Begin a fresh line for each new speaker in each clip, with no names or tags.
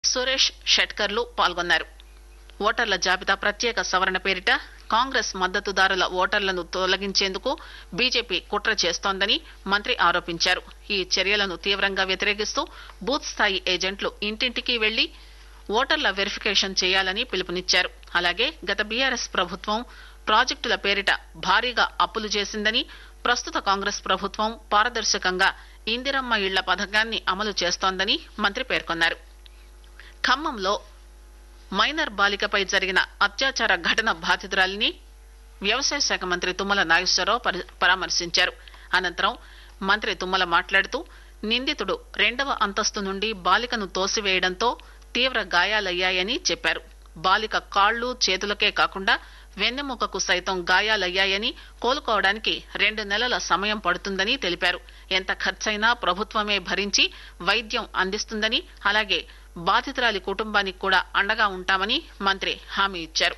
సురేష్ షెట్కర్లు పాల్గొన్నారు ఓటర్ల జాబితా ప్రత్యేక సవరణ పేరిట కాంగ్రెస్ మద్దతుదారుల ఓటర్లను తొలగించేందుకు బీజేపీ కుట్ర చేస్తోందని మంత్రి ఆరోపించారు ఈ చర్యలను తీవ్రంగా వ్యతిరేకిస్తూ బూత్ స్థాయి ఏజెంట్లు ఇంటింటికి వెళ్లి ఓటర్ల వెరిఫికేషన్ చేయాలని పిలుపునిచ్చారు అలాగే గత బీఆర్ఎస్ ప్రభుత్వం ప్రాజెక్టుల పేరిట భారీగా అప్పులు చేసిందని ప్రస్తుత కాంగ్రెస్ ప్రభుత్వం పారదర్శకంగా ఇందిరమ్మ ఇళ్ల పథకాన్ని అమలు చేస్తోందని మంత్రి పేర్కొన్నారు ఖమ్మంలో మైనర్ బాలికపై జరిగిన అత్యాచార ఘటన బాధితురాలిని వ్యవసాయ శాఖ మంత్రి తుమ్మల నాగేశ్వరరావు పరి- పరామర్శించారు అనంతరం మంత్రి తుమ్మల మాట్లాడుతూ నిందితుడు రెండవ అంతస్తు నుండి బాలికను తోసివేయడంతో తీవ్ర గాయాలయ్యాయని చెప్పారు బాలిక కాళ్లు చేతులకే కాకుండా వెన్నెముకకు సైతం గాయాలయ్యాయని కోలుకోవడానికి రెండు నెలల సమయం పడుతుందని తెలిపారు ఎంత ఖర్చైనా ప్రభుత్వమే భరించి వైద్యం అందిస్తుందని అలాగే బాధితురాలి కుటుంబానికి కూడా అండగా ఉంటామని మంత్రి హామీ ఇచ్చారు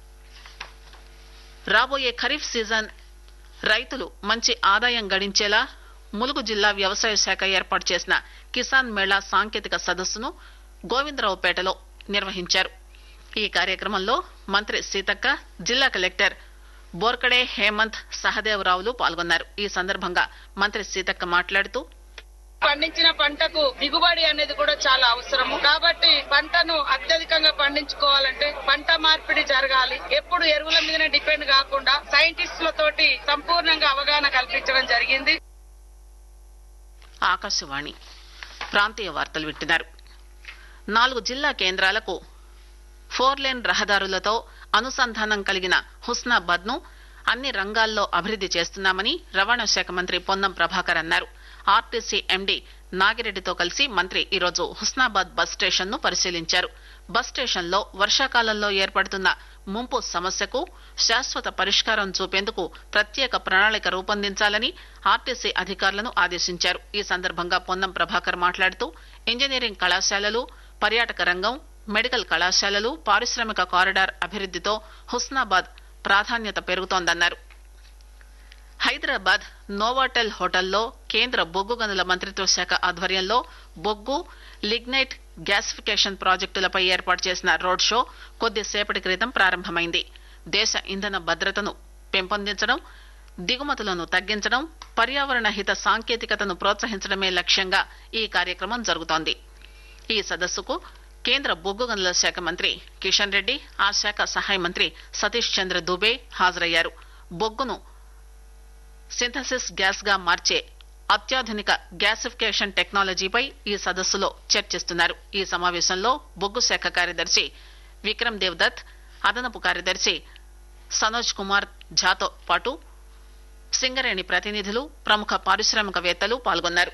రాబోయే ఖరీఫ్ సీజన్ రైతులు మంచి ఆదాయం గడించేలా ములుగు జిల్లా వ్యవసాయ శాఖ ఏర్పాటు చేసిన కిసాన్ మేళా సాంకేతిక సదస్సును గోవిందరావుపేటలో నిర్వహించారు ఈ కార్యక్రమంలో మంత్రి సీతక్క జిల్లా కలెక్టర్ బోర్కడే హేమంత్ సహదేవరావులు పాల్గొన్నారు ఈ సందర్భంగా మంత్రి సీతక్క మాట్లాడుతూ
పండించిన పంటకు దిగుబడి అనేది కూడా చాలా అవసరము కాబట్టి పంటను అత్యధికంగా పండించుకోవాలంటే పంట మార్పిడి జరగాలి ఎప్పుడు ఎరువుల మీదనే డిపెండ్ కాకుండా సైంటిస్టుల తోటి సంపూర్ణంగా అవగాహన కల్పించడం జరిగింది
ఆకాశవాణి ప్రాంతీయ వార్తలు వింటున్నారు నాలుగు జిల్లా కేంద్రాలకు ఫోర్ లేన్ రహదారులతో అనుసంధానం కలిగిన హుస్నాబాద్ ను అన్ని రంగాల్లో అభివృద్ది చేస్తున్నామని రవాణా శాఖ మంత్రి పొన్నం ప్రభాకర్ అన్నారు ఆర్టీసీ ఎండీ నాగిరెడ్డితో కలిసి మంత్రి ఈరోజు హుస్నాబాద్ బస్ స్టేషన్ ను పరిశీలించారు బస్ స్టేషన్ లో వర్షాకాలంలో ఏర్పడుతున్న ముంపు సమస్యకు శాశ్వత పరిష్కారం చూపేందుకు ప్రత్యేక ప్రణాళిక రూపొందించాలని ఆర్టీసీ అధికారులను ఆదేశించారు ఈ సందర్భంగా పొన్నం ప్రభాకర్ మాట్లాడుతూ ఇంజనీరింగ్ కళాశాలలు పర్యాటక రంగం మెడికల్ కళాశాలలు పారిశ్రామిక కారిడార్ అభివృద్దితో హుస్నాబాద్ ప్రాధాన్యత పెరుగుతోందన్నారు హైదరాబాద్ నోవాటెల్ హోటల్లో కేంద్ర బొగ్గు గనుల మంత్రిత్వ శాఖ ఆధ్వర్యంలో బొగ్గు లిగ్నైట్ గ్యాసిఫికేషన్ ప్రాజెక్టులపై ఏర్పాటు చేసిన రోడ్ షో కొద్దిసేపటి క్రితం ప్రారంభమైంది దేశ ఇంధన భద్రతను పెంపొందించడం దిగుమతులను తగ్గించడం పర్యావరణ హిత సాంకేతికతను ప్రోత్సహించడమే లక్ష్యంగా ఈ కార్యక్రమం జరుగుతోంది ఈ సదస్సుకు కేంద్ర బొగ్గు గనుల శాఖ మంత్రి కిషన్ రెడ్డి ఆ శాఖ సహాయ మంత్రి సతీష్ చంద్ర దుబే హాజరయ్యారు బొగ్గును సింథసిస్ గ్యాస్ గా మార్చే అత్యాధునిక గ్యాసిఫికేషన్ టెక్నాలజీపై ఈ సదస్సులో చర్చిస్తున్నారు ఈ సమావేశంలో బొగ్గు శాఖ కార్యదర్శి విక్రమ్ దేవ్దత్ అదనపు కార్యదర్శి సనోజ్ కుమార్ ఝాతో పాటు సింగరేణి ప్రతినిధులు ప్రముఖ పారిశ్రామికవేత్తలు పాల్గొన్నారు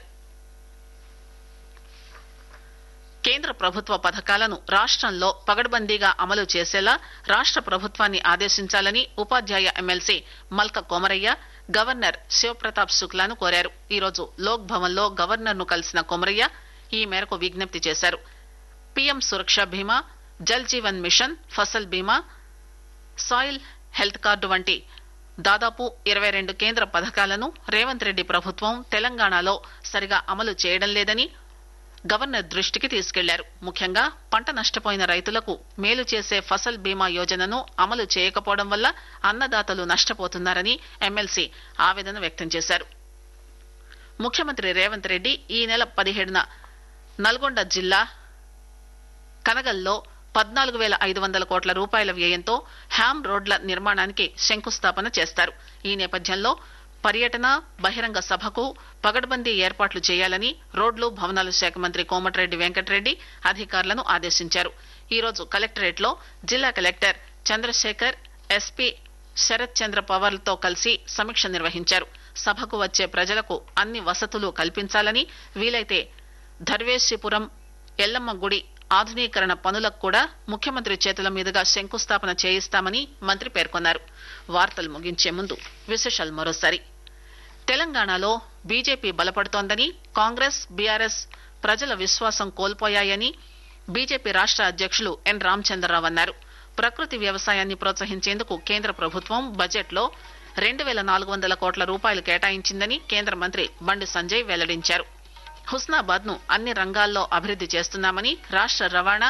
కేంద్ర ప్రభుత్వ పథకాలను రాష్ట్రంలో పగడ్బందీగా అమలు చేసేలా రాష్ట్ర ప్రభుత్వాన్ని ఆదేశించాలని ఉపాధ్యాయ ఎమ్మెల్సీ మల్క కోమరయ్య గవర్నర్ శివప్రతాప్ శుక్లాను కోరారు ఈరోజు లోక్ భవన్ లో గవర్నర్ ను కలిసిన కొమరయ్య ఈ మేరకు విజ్ఞప్తి చేశారు పీఎం సురక్ష బీమా జల్ జీవన్ మిషన్ ఫసల్ బీమా సాయిల్ హెల్త్ కార్డు వంటి దాదాపు ఇరవై రెండు కేంద్ర పథకాలను రేవంత్ రెడ్డి ప్రభుత్వం తెలంగాణలో సరిగా అమలు చేయడం లేదని గవర్నర్ దృష్టికి తీసుకెళ్లారు ముఖ్యంగా పంట నష్టపోయిన రైతులకు మేలు చేసే ఫసల్ బీమా యోజనను అమలు చేయకపోవడం వల్ల అన్నదాతలు నష్టపోతున్నారని ఎమ్మెల్సీ ఆవేదన వ్యక్తం చేశారు ముఖ్యమంత్రి రేవంత్ రెడ్డి ఈ నెల పదిహేడున నల్గొండ జిల్లా కనగల్లో పద్నాలుగు వేల ఐదు వందల కోట్ల రూపాయల వ్యయంతో హ్యామ్ రోడ్ల నిర్మాణానికి శంకుస్థాపన చేస్తారు ఈ నేపథ్యంలో పర్యటన బహిరంగ సభకు పగడ్బందీ ఏర్పాట్లు చేయాలని రోడ్లు భవనాల శాఖ మంత్రి కోమటిరెడ్డి వెంకటరెడ్డి అధికారులను ఆదేశించారు ఈ రోజు కలెక్టరేట్ లో జిల్లా కలెక్టర్ చంద్రశేఖర్ ఎస్పీ శరత్ చంద్ర పవార్ తో కలిసి సమీక్ష నిర్వహించారు సభకు వచ్చే ప్రజలకు అన్ని వసతులు కల్పించాలని వీలైతే ధర్వేశిపురం ఎల్లమ్మ గుడి ఆధునీకరణ పనులకు కూడా ముఖ్యమంత్రి చేతుల మీదుగా శంకుస్థాపన చేయిస్తామని మంత్రి పేర్కొన్నారు వార్తలు ముగించే ముందు విశేషాలు మరోసారి తెలంగాణలో బీజేపీ బలపడుతోందని కాంగ్రెస్ బీఆర్ఎస్ ప్రజల విశ్వాసం కోల్పోయాయని బీజేపీ రాష్ట్ర అధ్యక్షులు ఎన్ రామచంద్రరావు అన్నారు ప్రకృతి వ్యవసాయాన్ని ప్రోత్సహించేందుకు కేంద్ర ప్రభుత్వం బడ్జెట్లో రెండు వేల నాలుగు వందల కోట్ల రూపాయలు కేటాయించిందని కేంద్ర మంత్రి బండి సంజయ్ వెల్లడించారు హుస్నాబాద్ ను అన్ని రంగాల్లో అభివృద్ది చేస్తున్నామని రాష్ట రవాణా